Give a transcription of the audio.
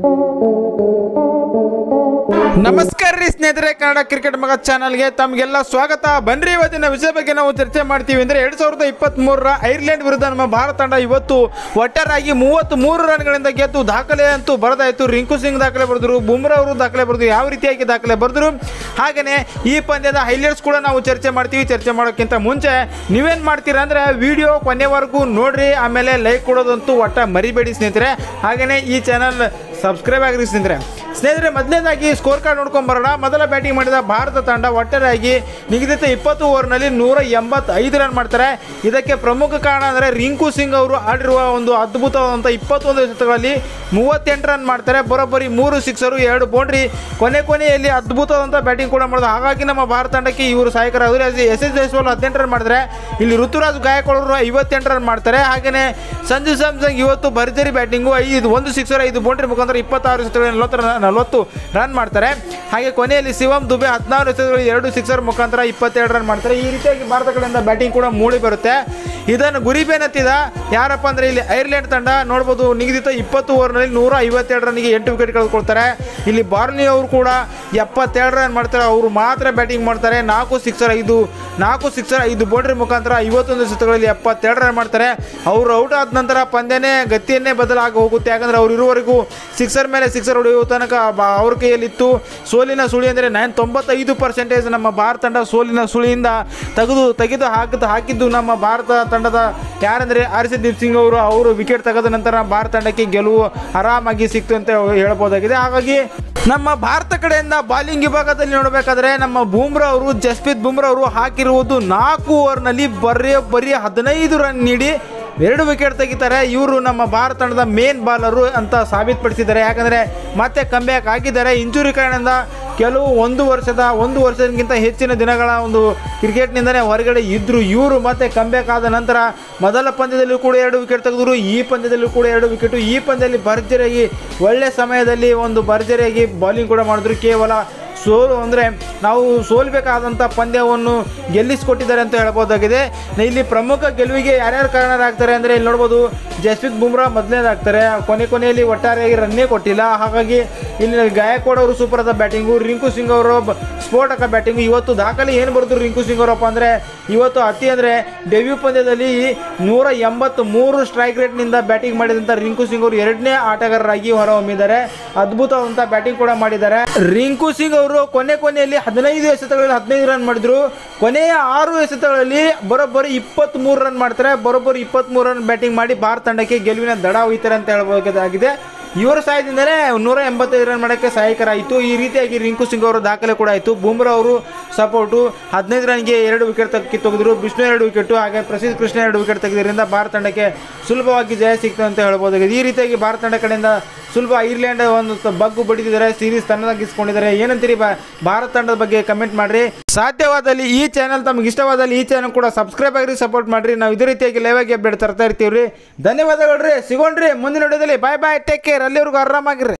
ನಮಸ್ಕಾರ ರೀ ಸ್ನೇಹಿತರೆ ಕನ್ನಡ ಕ್ರಿಕೆಟ್ ಮಗ ಚಾನಲ್ಗೆ ತಮಗೆಲ್ಲ ಸ್ವಾಗತ ಬನ್ರಿ ಇವತ್ತಿನ ವಿಷಯ ಬಗ್ಗೆ ನಾವು ಚರ್ಚೆ ಮಾಡ್ತೀವಿ ಅಂದ್ರೆ ಎರಡ್ ಸಾವಿರದ ಇಪ್ಪತ್ತ್ ಮೂರರ ಐರ್ಲೆಂಡ್ ವಿರುದ್ಧ ನಮ್ಮ ಭಾರತ ತಂಡ ಇವತ್ತು ಒಟ್ಟಾರಾಗಿ ಮೂವತ್ತ್ ಮೂರು ರನ್ಗಳಿಂದ ಗೆದ್ದು ದಾಖಲೆ ಅಂತೂ ಬರದಾಯಿತು ರಿಂಕು ಸಿಂಗ್ ದಾಖಲೆ ಬರೆದ್ರು ಬುಮ್ರಾ ಅವರು ದಾಖಲೆ ಬರೆದ್ರು ಯಾವ ರೀತಿಯಾಗಿ ದಾಖಲೆ ಬರೆದ್ರು ಹಾಗೆಯೇ ಈ ಪಂದ್ಯದ ಹೈಲೈಟ್ಸ್ ಕೂಡ ನಾವು ಚರ್ಚೆ ಮಾಡ್ತೀವಿ ಚರ್ಚೆ ಮಾಡೋಕ್ಕಿಂತ ಮುಂಚೆ ನೀವೇನು ಮಾಡ್ತೀರಾ ಅಂದ್ರೆ ವಿಡಿಯೋ ಕೊನೆವರೆಗೂ ನೋಡ್ರಿ ಆಮೇಲೆ ಲೈಕ್ ಕೊಡೋದಂತೂ ಒಟ್ಟ ಮರಿಬೇಡಿ ಸ್ನೇಹಿತರೆ ಹಾಗೆಯೇ ಈ ಚಾನಲ್ ಸಬ್ಸ್ಕ್ರೈಬ್ ಆಗಿರಿ ಸ್ನೇಹಿತರೆ ಸ್ನೇಹಿತರೆ ಮೊದಲನೇದಾಗಿ ಸ್ಕೋರ್ ಕಾರ್ಡ್ ನೋಡ್ಕೊಂಡ್ ಬರೋಣ ಮೊದಲ ಬ್ಯಾಟಿಂಗ್ ಮಾಡಿದ ಭಾರತ ತಂಡ ಒಟ್ಟಾರೆಯಾಗಿ ನಿಗದಿತ ಇಪ್ಪತ್ತು ಓವರ್ನಲ್ಲಿ ನೂರ ಎಂಬತ್ತೈದು ರನ್ ಮಾಡ್ತಾರೆ ಇದಕ್ಕೆ ಪ್ರಮುಖ ಕಾರಣ ಅಂದರೆ ರಿಂಕು ಸಿಂಗ್ ಅವರು ಆಡಿರುವ ಒಂದು ಅದ್ಭುತವಾದಂಥ ಇಪ್ಪತ್ತೊಂದು ಎಸೆತಗಳಲ್ಲಿ ಮೂವತ್ತೆಂಟು ರನ್ ಮಾಡ್ತಾರೆ ಬರೋಬ್ಬರಿ ಮೂರು ಸಿಕ್ಸರು ಎರಡು ಬೌಂಡ್ರಿ ಕೊನೆ ಕೊನೆಯಲ್ಲಿ ಅದ್ಭುತವಾದಂಥ ಬ್ಯಾಟಿಂಗ್ ಕೂಡ ಮಾಡೋದು ಹಾಗಾಗಿ ನಮ್ಮ ಭಾರತ ತಂಡಕ್ಕೆ ಇವರು ಸಹಾಯಕರಾದರು ಎಸ್ ಎಸ್ ಜೈಸ್ವಾಲ್ ಹದಿನೆಂಟು ರನ್ ಮಾಡಿದ್ರೆ ಇಲ್ಲಿ ಋತುರಾಜ್ ಗಾಯಕ್ವಾಡ್ ಅವರು ಐವತ್ತೆಂಟು ರನ್ ಮಾಡ್ತಾರೆ ಹಾಗೆಯೇ ಸಂಜು ಸ್ಯಾಮ್ಸಂಗ್ ಇವತ್ತು ಭರ್ಜರಿ ಬ್ಯಾಟಿಂಗು ಐದು ಒಂದು ಸಿಕ್ಸರ್ ಐದು ಬೌಂಡ್ರಿ ಮುಖಾಂತರ ಇಪ್ಪತ್ತಾರು ಎಸೆತಗಳಲ್ಲಿ ನಲವತ್ತು ರನ್ ನಲವತ್ತು ರನ್ ಮಾಡ್ತಾರೆ ಹಾಗೆ ಕೊನೆಯಲ್ಲಿ ಶಿವಮ್ ದುಬೆ ಹದಿನಾರು ಎಸೆತಗಳಲ್ಲಿ ಎರಡು ಸಿಕ್ಸರ್ ಮುಖಾಂತರ ಇಪ್ಪತ್ತೆರಡು ರನ್ ಮಾಡ್ತಾರೆ ಈ ರೀತಿಯಾಗಿ ಭಾರತ ಕಡೆಯಿಂದ ಬ್ಯಾಟಿಂಗ್ ಕೂಡ ಮೂಡಿ ಬರುತ್ತೆ ಇದನ್ನು ಗುರಿಬೇನೆತ್ತಿದ ಯಾರಪ್ಪ ಅಂದರೆ ಇಲ್ಲಿ ಐರ್ಲೆಂಡ್ ತಂಡ ನೋಡ್ಬೋದು ನಿಗದಿತ ಇಪ್ಪತ್ತು ಓವರ್ನಲ್ಲಿ ನೂರ ಐವತ್ತೆರಡು ರನ್ಗೆ ಎಂಟು ವಿಕೆಟ್ ಕಳೆದುಕೊಳ್ತಾರೆ ಇಲ್ಲಿ ಬಾರ್ಲಿ ಅವರು ಕೂಡ ಎಪ್ಪತ್ತೆರಡು ರನ್ ಮಾಡ್ತಾರೆ ಅವರು ಮಾತ್ರ ಬ್ಯಾಟಿಂಗ್ ಮಾಡ್ತಾರೆ ನಾಲ್ಕು ಸಿಕ್ಸರ್ ಐದು ನಾಲ್ಕು ಸಿಕ್ಸರ್ ಐದು ಬೌಂಡ್ರಿ ಮುಖಾಂತರ ಐವತ್ತೊಂದು ಎಸೆತಗಳಲ್ಲಿ ಎಪ್ಪತ್ತೆರಡು ರನ್ ಮಾಡ್ತಾರೆ ಅವರು ಔಟ್ ಆದ ನಂತರ ಪಂದ್ಯನೇ ಗತಿಯನ್ನೇ ಬದಲಾಗಿ ಹೋಗುತ್ತೆ ಯಾಕಂದರೆ ಅವ್ರು ಇರುವವರೆಗೂ ಸಿಕ್ಸರ್ ಮೇಲೆ ಸಿಕ್ಸರ್ ಹೊಡೆಯುವ ತನಕ ಬ- ಅವ್ರ ಕೈಯಲ್ಲಿತ್ತು ಸೋಲಿನ ಸುಳಿ ಅಂದರೆ ನೈನ್ ತೊಂಬತ್ತೈದು ಪರ್ಸೆಂಟೇಜ್ ನಮ್ಮ ಭಾರತ ತಂಡ ಸೋಲಿನ ಸುಳಿಯಿಂದ ತೆಗೆದು ತೆಗೆದು ಹಾಕಿದ್ದು ಹಾಕಿದ್ದು ನಮ್ಮ ಭಾರತ ತಂಡದ ಯಾರಂದರೆ ಹರ್ಷದೀಪ್ ಸಿಂಗ್ ಅವರು ಅವರು ವಿಕೆಟ್ ತೆಗೆದ ನಂತರ ಭಾರತ ತಂಡಕ್ಕೆ ಗೆಲುವು ಆರಾಮಾಗಿ ಸಿಕ್ತು ಅಂತ ಹೇಳ್ಬೋದಾಗಿದೆ ಹಾಗಾಗಿ ನಮ್ಮ ಭಾರತ ಕಡೆಯಿಂದ ಬಾಲಿಂಗ್ ವಿಭಾಗದಲ್ಲಿ ನೋಡಬೇಕಾದ್ರೆ ನಮ್ಮ ಬೂಮ್ರಾ ಅವರು ಜಸ್ಪ್ರೀತ್ ಬುಮ್ರಾ ಅವರು ಹಾಕಿರುವುದು ನಾಲ್ಕು ಓವರ್ನಲ್ಲಿ ಬರೀ ಬರೀ ಹದಿನೈದು ರನ್ ನೀಡಿ ಎರಡು ವಿಕೆಟ್ ತೆಗಿತಾರೆ ಇವರು ನಮ್ಮ ಭಾರತ ತಂಡದ ಮೇನ್ ಬಾಲರು ಅಂತ ಸಾಬೀತುಪಡಿಸಿದ್ದಾರೆ ಯಾಕಂದರೆ ಮತ್ತೆ ಕಂಬ್ಯಾಕ್ ಆಗಿದ್ದಾರೆ ಇಂಜುರಿ ಕಾರಣದಿಂದ ಕೆಲವು ಒಂದು ವರ್ಷದ ಒಂದು ವರ್ಷಕ್ಕಿಂತ ಹೆಚ್ಚಿನ ದಿನಗಳ ಒಂದು ಕ್ರಿಕೆಟ್ನಿಂದಲೇ ಹೊರಗಡೆ ಇದ್ದರು ಇವರು ಮತ್ತೆ ಕಂಬ್ಯಾಕ್ ಆದ ನಂತರ ಮೊದಲ ಪಂದ್ಯದಲ್ಲೂ ಕೂಡ ಎರಡು ವಿಕೆಟ್ ತೆಗೆದರು ಈ ಪಂದ್ಯದಲ್ಲೂ ಕೂಡ ಎರಡು ವಿಕೆಟು ಈ ಪಂದ್ಯದಲ್ಲಿ ಭರ್ಜರಿಯಾಗಿ ಒಳ್ಳೆ ಸಮಯದಲ್ಲಿ ಒಂದು ಭರ್ಜರಿಯಾಗಿ ಬೌಲಿಂಗ್ ಕೂಡ ಮಾಡಿದ್ರು ಕೇವಲ ಸೋಲು ಅಂದರೆ ನಾವು ಸೋಲ್ಬೇಕಾದಂಥ ಪಂದ್ಯವನ್ನು ಗೆಲ್ಲಿಸಿಕೊಟ್ಟಿದ್ದಾರೆ ಅಂತ ಹೇಳ್ಬೋದಾಗಿದೆ ಇಲ್ಲಿ ಪ್ರಮುಖ ಗೆಲುವಿಗೆ ಯಾರ್ಯಾರು ಕಾರಣರಾಗ್ತಾರೆ ಅಂದರೆ ಇಲ್ಲಿ ನೋಡ್ಬೋದು ಜಸ್ಪ್ರೀತ್ ಬುಮ್ರಾ ಮೊದಲನೇದಾಗ್ತಾರೆ ಕೊನೆ ಕೊನೆಯಲ್ಲಿ ಒಟ್ಟಾರೆಯಾಗಿ ರನ್ನೇ ಕೊಟ್ಟಿಲ್ಲ ಹಾಗಾಗಿ ಇಲ್ಲಿ ಗಾಯಕ್ವಾಡ್ ಅವರು ಸೂಪರ್ ಆದ ಬ್ಯಾಟಿಂಗು ರಿಂಕು ಸಿಂಗ್ ಅವರು ಬ- ಸ್ಫೋಟಕ ಬ್ಯಾಟಿಂಗು ಇವತ್ತು ದಾಖಲೆ ಏನು ಬರೆದ್ರು ರಿಂಕು ಸಿಂಗ್ ಅವರಪ್ಪ ಅಂದರೆ ಇವತ್ತು ಅತಿ ಅಂದರೆ ಡೆಬ್ಯೂ ಪಂದ್ಯದಲ್ಲಿ ನೂರ ಎಂಬತ್ತು ಮೂರು ಸ್ಟ್ರೈಕ್ ರೇಟ್ನಿಂದ ಬ್ಯಾಟಿಂಗ್ ಮಾಡಿದಂಥ ರಿಂಕು ಸಿಂಗ್ ಅವರು ಎರಡನೇ ಆಟಗಾರರಾಗಿ ಹೊರಹೊಮ್ಮಿದ್ದಾರೆ ಅದ್ಭುತವಾದಂಥ ಬ್ಯಾಟಿಂಗ್ ಕೂಡ ಮಾಡಿದ್ದಾರೆ ರಿಂಕು ಸಿಂಗ್ ಅವರು ಕೊನೆ ಕೊನೆಯಲ್ಲಿ ಹದಿನೈದು ಎಸೆತಗಳಲ್ಲಿ ಹದಿನೈದು ರನ್ ಮಾಡಿದ್ರು ಕೊನೆಯ ಆರು ಎಸೆತಗಳಲ್ಲಿ ಬರೋಬ್ಬರಿ ಇಪ್ಪತ್ತ್ಮೂರು ರನ್ ಮಾಡ್ತಾರೆ ಬರೋಬ್ಬರಿ ಇಪ್ಪತ್ತ್ಮೂರು ರನ್ ಬ್ಯಾಟಿಂಗ್ ಮಾಡಿ ಭಾರತ ತಂಡಕ್ಕೆ ಗೆಲುವಿನ ದಡ ಒಯ್ತಾರೆ ಅಂತ ಹೇಳ್ಬೋದಾಗಿದೆ ಇವರ ಸಹಾಯದಿಂದಲೇ ನೂರ ಎಂಬತ್ತೈದು ರನ್ ಮಾಡೋಕ್ಕೆ ಸಹಾಯಕರಾಯಿತು ಈ ರೀತಿಯಾಗಿ ರಿಂಕು ಸಿಂಗ್ ಅವರ ದಾಖಲೆ ಕೂಡ ಆಯಿತು ಬುಮ್ರಾ ಅವರು ಸಪೋರ್ಟು ಹದಿನೈದು ರನ್ಗೆ ಎರಡು ವಿಕೆಟ್ ತಕ್ಕಿ ತೆಗೆದ್ರು ವಿಷ್ಣು ಎರಡು ವಿಕೆಟು ಹಾಗೆ ಪ್ರಸಿದ್ಧ ಕೃಷ್ಣ ಎರಡು ವಿಕೆಟ್ ತೆಗೆದ್ರಿಂದ ಭಾರತ ತಂಡಕ್ಕೆ ಸುಲಭವಾಗಿ ಜಯ ಸಿಕ್ತು ಅಂತ ಹೇಳ್ಬೋದಾಗಿದೆ ಈ ರೀತಿಯಾಗಿ ಭಾರತ ತಂಡ ಕಡೆಯಿಂದ ಸುಲಭ ಐರ್ಲೆಂಡ್ ಒಂದು ತ- ಬಗ್ಗು ಬಡಿದಿದ್ದಾರೆ ಸೀರೀಸ್ ತನ್ನದಾಗಿಸ್ಕೊಂಡಿದ್ದಾರೆ ಏನಂತೀರಿ ಬಾ- ಭಾರತ ತಂಡದ ಬಗ್ಗೆ ಕಮೆಂಟ್ ಮಾಡಿರಿ ಸಾಧ್ಯವಾದಲ್ಲಿ ಈ ಚಾನಲ್ ತಮ್ಗೆ ಇಷ್ಟವಾದಲ್ಲಿ ಈ ಚಾನಲ್ ಕೂಡ ಸಬ್ಸ್ಕ್ರೈಬ್ ಆಗಿರಿ ಸಪೋರ್ಟ್ ಮಾಡಿರಿ ನಾವು ಇದೇ ರೀತಿಯಾಗಿ ಲೈವ್ ಆಗಿ ಅಪ್ಡೇಟ್ ತರ್ತಾ ಇರ್ತೀವಿ ರೀ ಧನ್ಯವಾದಗಳು ರೀ ಸಿಗೋಣ್ರಿ ಮುಂದಿನ ವಿಡಿಯೋದಲ್ಲಿ ಬಾಯ್ ಬಾಯ್ ಟೇಕ್ ಕೇರ್ ಅಲ್ಲಿವರೆಗೂ ಆರಾಮಾಗಿರಿ